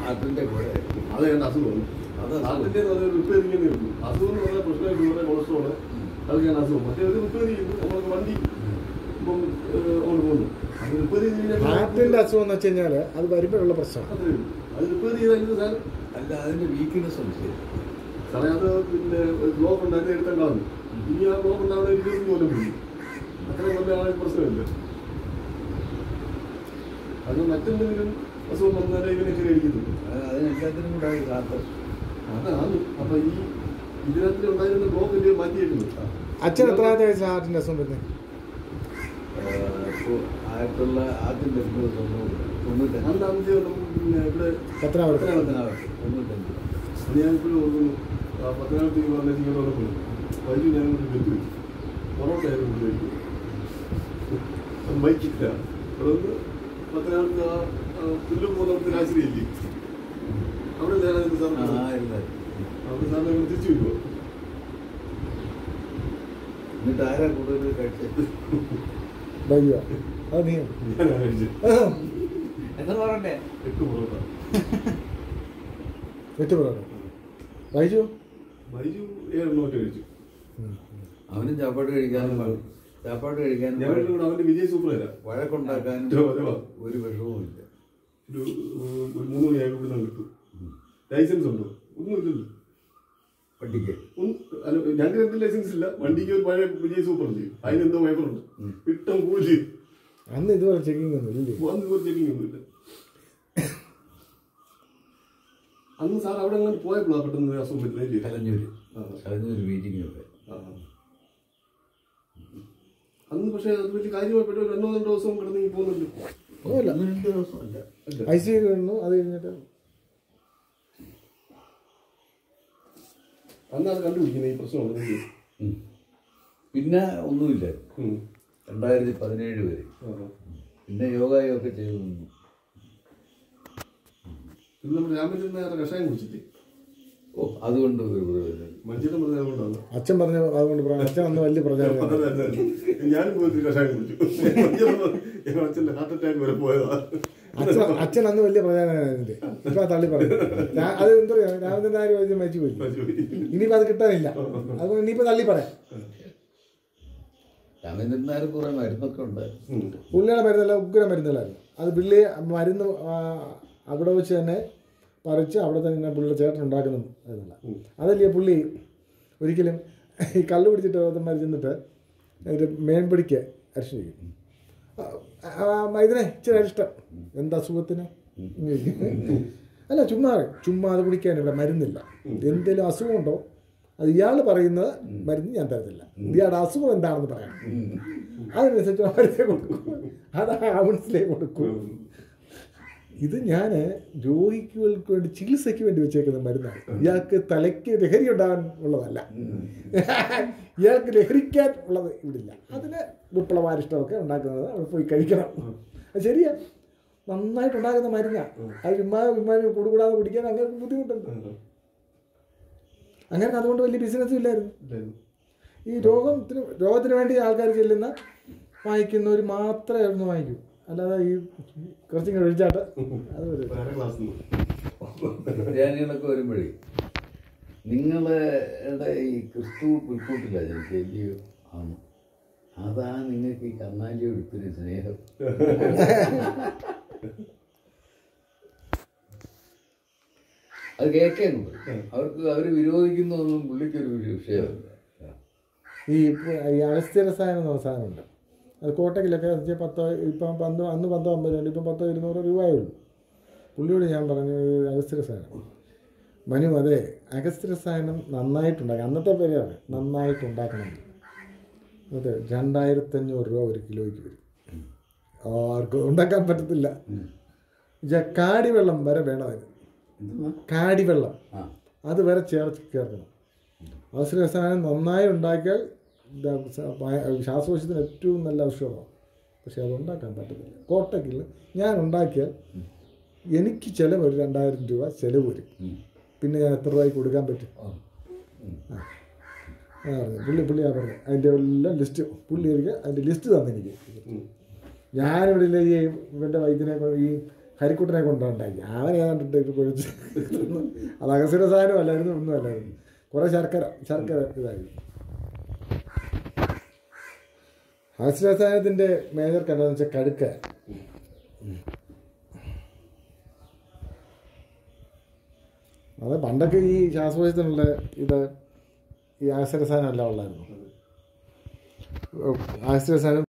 ഹാർട്ടിന്റെ കൂടെ അത് കണ്ട അസുഖമാണ് അത് ഹാർട്ടിന്റെ റിപ്പയറിംഗ് ഉള്ളൂ അസുഖം എന്ന് പറഞ്ഞാൽ പ്രശ്നമായിട്ട് ഷുഗർ കൊളസ്ട്രോള് അതൊക്കെയാണ് അസുഖം മറ്റേ ഒരു റിപ്പയർ ചെയ്യുന്നു നമ്മൾക്ക് വണ്ടി ഇപ്പം ഏഹ്, അങ്ങോട്ട് പോകുന്നു അത് റിപ്പയർ ചെയ്ത് കഴിഞ്ഞാൽ ഹാർട്ടിന്റെ അസുഖം എന്ന് വെച്ച് കഴിഞ്ഞാൽ അത് വരുമ്പോഴുള്ള പ്രശ്നം അത്രേ ഉള്ളൂ. അത് റിപ്പയർ ചെയ്താൽ സാർ അല്ല അതിന്റെ വീക്ക്നെസ് ഉണ്ട് ശരി സാറേ അത് പിന്നെ ബ്ലോക്ക് ഉണ്ടായിരുന്നു എടുത്താൽ കളഞ്ഞു ഇനി ആ ബ്ലോക്ക് ഉണ്ടാവുന്ന ഇരുപത്തി കൊല്ലം പോയി അത്രയും കൊല്ലം ആണെങ്കിൽ പ്രശ്നമില്ല അത് മറ്റെന്തെങ്കിലും അസുഖം വന്നാലേ ഇവനെ ശരിയായിരിക്കത്തുള്ളൂ അത് അതിനെല്ലാത്തിനും കൂടെ ഒരു കാത്ത അതാണ് അപ്പൊ ഈ ഇതിനകത്ത് ഉണ്ടായിരുന്ന ബ്ലോക്ക് എന്ത് മാറ്റിയിട്ടുണ്ട് അച്ഛൻ എത്രാമത്തെ വയസ്സിൽ ഹാർട്ടിന്റെ അസുഖം വരുന്നത് ഇപ്പോൾ ആയിട്ടുള്ള ആദ്യം വരുന്നത് തൊണ്ണൂറ് തൊണ്ണൂറ്റഞ്ച് രണ്ടാമത്തെ നമുക്ക് പിന്നെ ഇവിടെ പത്തനാപുരത്ത് പത്തനാപുരത്ത്. തൊണ്ണൂറ്റഞ്ച് അത് ഞാൻ ഇപ്പോഴും ഓർക്കുന്നു ആ പത്തനാപുരത്തേക്ക് പറഞ്ഞ ഇങ്ങനെ ഉറപ്പുള്ളൂ വൈകി ഞാൻ ഒരു ബന്ധു വെച്ചു പൊറോട്ട ആയിരുന്നു ഇവിടെ കഴിക്കും ബൈക്കില്ല അതുകൊണ്ട് പത്തനാപുരത്ത് ആ ആ പുല്ലും പോകുന്നിടത്ത് ആശ്രയില്ലേ അവിടെ ഞാനത് സാർ ആ ഇല്ല അവിടെ സാറിനെ ഇവിടെ തിരിച്ചു വരുമോ എന്നിട്ട് ആരാ കൂടുതൽ കഴിച്ചത് ബയ്യോ അത് നീ ഞാനാ കഴിച്ചത് എന്താ പറയണ്ടേ എട്ട് പൊറോട്ട എട്ട് പറയാം വൈജു ബൈജു ഏഴെണ്ണം ഒറ്റ കഴിച്ചു അവനും ചാപ്പാട് കഴിക്കാനും വഴ- ചാപ്പാട് കഴിക്കാനും ഞാൻ വഴ- കൂടെ അവന്റെ വിജയ് സൂപ്പറല്ല വഴക്കുണ്ടാക്കാനും അതെ, അതെ. ഒരു വിഷമവും ഇല്ല ഒരു ഏഹ്, ഒരു മൂന്ന് മണിയായി ഇവിടെ നിന്ന് കിട്ടും ലൈസൻസ് ഉണ്ടോ ഒന്നുമില്ലല്ലോ പട്ടിക്ക് ഒന്ന് അല്ല, ഞങ്ങൾക്ക് രണ്ട് ലൈസൻസ് ഇല്ല വണ്ടിക്ക് ഒരു പഴയ വിജയ് സൂപ്പർ ഉണ്ട് അതിനെന്തോ പേപ്പറുണ്ട് ഇട്ടം കൂലി അന്ന് ഇതുപോലെ ചെക്കിംഗ് ഒന്നും ഇല്ലേ വന്ന് ഒരു ചെക്കിംഗ് ഒന്നുമില്ല അന്ന് സാർ അവിടെ അങ്ങനെ പോയപ്പോഴാണ് പെട്ടെന്ന് അസുഖം പറ്റുന്നത് ചെയ്തു കലഞ്ഞൂര് ആ. കലഞ്ഞൂര് മീറ്റിങ്ങിലൊക്കെ അന്ന് പക്ഷേ അത് വലിയ കാര്യമായിട്ട് ഒരു രണ്ടോ രണ്ടോ ദിവസം കിടന്നെങ്കിൽ പോകുന്നുണ്ട് ഒന്നുമില്ല ഒന്ന് രണ്ട് ദിവസമല്ല ഐ സി കിടന്നു അത് കഴിഞ്ഞിട്ട് അന്ന് അത് കണ്ടുപിടിക്കുന്നത് ഈ പ്രശ്നം ഉണ്ടെങ്കിൽ ഉം. പിന്നെ ഒന്നുമില്ല ഉം. രണ്ടായിരത്തി പതിനേഴ് വരെ ആ. പിന്നെ യോഗയൊക്കെ ചെയ്തു നിന്നു ഇത് നമ്മുടെ രാമചന്ദ്രൻ നായരുടെ കഷായം കുടിച്ചിട്ട് ഓ അതുകൊണ്ട് ഒരു പ്രയോജനം മനുഷ്യരുടെ മൃഗം അതുകൊണ്ടാണ് അച്ഛൻ പറഞ്ഞു അതുകൊണ്ട് പറയാം അച്ഛൻ അന്ന് വലിയ പ്രചാരണം അതെ, അതെ, അതെ. ഞാനും പോയിട്ട് കഷായം കുടിച്ചു ഞങ്ങൾ അച്ഛൻ്റെ ഹാർട്ട് അറ്റാക്ക് വരെ പോയതാ അച്ഛൻ അച്ഛൻ അന്ന് വലിയ പ്രചാരണമായിരുന്നു ഇപ്പൊ ആ തള്ളി പറഞ്ഞു ഞാൻ- അത് എന്താ പറയാ രാമചന്ദ്രൻ നായർ വൈദ്യം മരിച്ചു പോയി ഇനിയിപ്പോ അത് കിട്ടാനില്ല അതുകൊണ്ട് ഇനിയിപ്പോ തള്ളി പറയാം രാമേന്ദ്രൻ നായർ കുറെ മരുന്നൊക്കെ ഉണ്ടായിരുന്നു പുള്ളിയുടെ മരുന്നല്ല ഉഗ്ര മരുന്നുകളായിരുന്നു അത് പുള്ളി മരുന്ന് ആ, അവിടെ വെച്ച് തന്നെ പറിച്ച് അവിടെ തന്നെ പുള്ളിയുടെ ചേട്ടൻ ഉണ്ടാക്കുന്നു എന്നല്ല അതല്ലേ പുള്ളി ഒരിക്കലും ഈ കള്ള് പിടിച്ചിട്ട് ഓരോരുത്തന്മാർ ചെന്നിട്ട് അതിൻ്റെ മേൻപിടിക്ക് അരിഷ്ടം ചെയ്യും ആ, ആ, ഇതിനെ ഇച്ചിരി അരിഷ്ടം എന്താ അസുഖത്തിന് എന്ന് ചോദിക്കും. അല്ല ചുമ്മാ ചുമ്മാ അത് കുടിക്കാൻ ഇവിടെ മരുന്നില്ല എന്തെങ്കിലും അസുഖമുണ്ടോ അത് ഇയാൾ പറയുന്നത് മരുന്ന് ഞാൻ തരത്തില്ല ഇയാളുടെ അസുഖം എന്താണെന്ന് പറയണം അതിനനുസരിച്ച് മരുന്ന് കൊടുക്കും അത് ആവൺസിലേക്ക് കൊടുക്കും ഇത് ഞാൻ രോഗികൾക്ക് വേണ്ടി ചികിത്സയ്ക്ക് വേണ്ടി വെച്ചേക്കുന്ന മരുന്നാണ് ഇയാൾക്ക് തലയ്ക്ക് ലഹരി ഉണ്ടാകാൻ ഉള്ളതല്ല ഇയാൾക്ക് ലഹരിക്കാൻ ഉള്ളത് ഇവിടില്ല അതിന് വിപ്ലവാരിഷ്ടമൊക്കെ ഉണ്ടാക്കുന്നത് അവിടെ പോയി കഴിക്കണം അത് ശരിയാ നന്നായിട്ട് ഉണ്ടാക്കുന്ന മരുന്നാണ് അത് ചുമ്മാ ചുമ്മാ കൂടുകൂടാതെ കുടിക്കാൻ അങ്ങനെ ബുദ്ധിമുട്ടുണ്ട് അങ്ങനെ അതുകൊണ്ട് വലിയ ബിസിനസ്സും ഇല്ലായിരുന്നു ഈ രോഗത്തിന് രോഗത്തിന് വേണ്ടി ആൾക്കാർ ചെല്ലുന്ന വാങ്ങിക്കുന്നവർ മാത്രമേ അവിടുന്ന് വാങ്ങിക്കൂ അല്ലാതെ ഈ കുറച്ചിങ്ങനെ ഒഴിച്ചാട്ട് അത് ഒരു വേറെ ക്ലാസ് ക്രിസ്ത്യാനികളൊക്കെ വരുമ്പോഴേ നിങ്ങളുടെ ഈ ക്രിസ്തു പുൽക്കൂട്ടില്ല ജനിച്ചത് ഇല്ലയോ ആണ് അതാ നിങ്ങൾക്ക് ഈ കർണാലി ഒഴുപ്പിന് സ്നേഹം അത് കേൾക്കാൻ അവർക്ക് അവർ വിരോധിക്കുന്നതൊന്നും പുള്ളിക്കൊരു വിഷയമല്ല ഈ ഈ അഗസ്ത്യ രസായനം എന്ന സാധനമുണ്ട് അത് കോട്ടയ്ക്കിലൊക്കെ ഇറച്ചിയ പത്തോ ഇപ്പം പന്തോ അന്ന് പത്തോ അമ്പത് രൂപ ഇപ്പം പത്തോ ഇരുന്നൂറ് രൂപയേ ഉള്ളൂ പുള്ളിയോട് ഞാൻ പറഞ്ഞു ഈ അഗസ്ത്യ രസായനം മനു അതെ അഗസ്ത്യ രസായനം നന്നായിട്ടുണ്ടാക്കണം അന്നത്തെ പേരാണ് നന്നായിട്ടുണ്ടാക്കണം അതെ രണ്ടായിരത്തഞ്ഞൂറ് രൂപ ഒരു കിലോയ്ക്ക് വരും ആർക്കും ഉണ്ടാക്കാൻ പറ്റത്തില്ല ഇച്ച കാടിവെള്ളം വരെ വേണം അതിന് എന്തുവാ? കാടിവെള്ളം ആ അത് വരെ ചേർത്ത് ചേർക്കണം അവസര രസായനം നന്നായി ഉണ്ടാക്കിയാൽ ഇതാ സ- പ- ശ്വാസകോശത്തിന് ഏറ്റവും നല്ല ഔഷധമാണ് പക്ഷെ അത് ഉണ്ടാക്കാൻ പറ്റത്തില്ല കോട്ടയ്ക്കിൽ ഞാൻ ഉണ്ടാക്കിയാൽ എനിക്ക് ചിലവ് ഒരു രണ്ടായിരം രൂപ ചിലവ് വരും ഉം. പിന്നെ ഞാൻ എത്ര രൂപയ്ക്ക് കൊടുക്കാൻ പറ്റും ഓ. ഉം. ആ പറഞ്ഞു പുള്ളി പുള്ളിയാ പറഞ്ഞു അതിൻ്റെ എല്ലാം ലിസ്റ്റ് പുള്ളി എനിക്ക് അതിൻ്റെ ലിസ്റ്റ് തന്നെനിക്ക് ഞാനിവിടെ ഇല്ല ഈ ഇവൻ്റെ വൈദ്യനെ കൊണ്ട് ഈ ഹരിക്കുട്ടനെ കൊണ്ടുണ്ടാക്കി അവൻ ഏതാണ്ടിട്ട് ഇത് കുഴിച്ച് തിന്നു. അത് അഗസ്യ സാധനം അല്ലായിരുന്നു ഒന്നും അല്ലായിരുന്നു കുറേ ശർക്കര ശർക്കര ഇതായിരുന്നു അഗസ്യ സാധനത്തിൻ്റെ മേജർ കണ്ടെന്ന് വെച്ചാൽ കടുക്ക അത് പണ്ടൊക്കെ ഈ ശ്വാസകോശത്തിനുള്ള ഇത് ഈ ആശ്രയസാധനം എല്ലാം ഉള്ളായിരുന്നു ആശ്രയസാധനം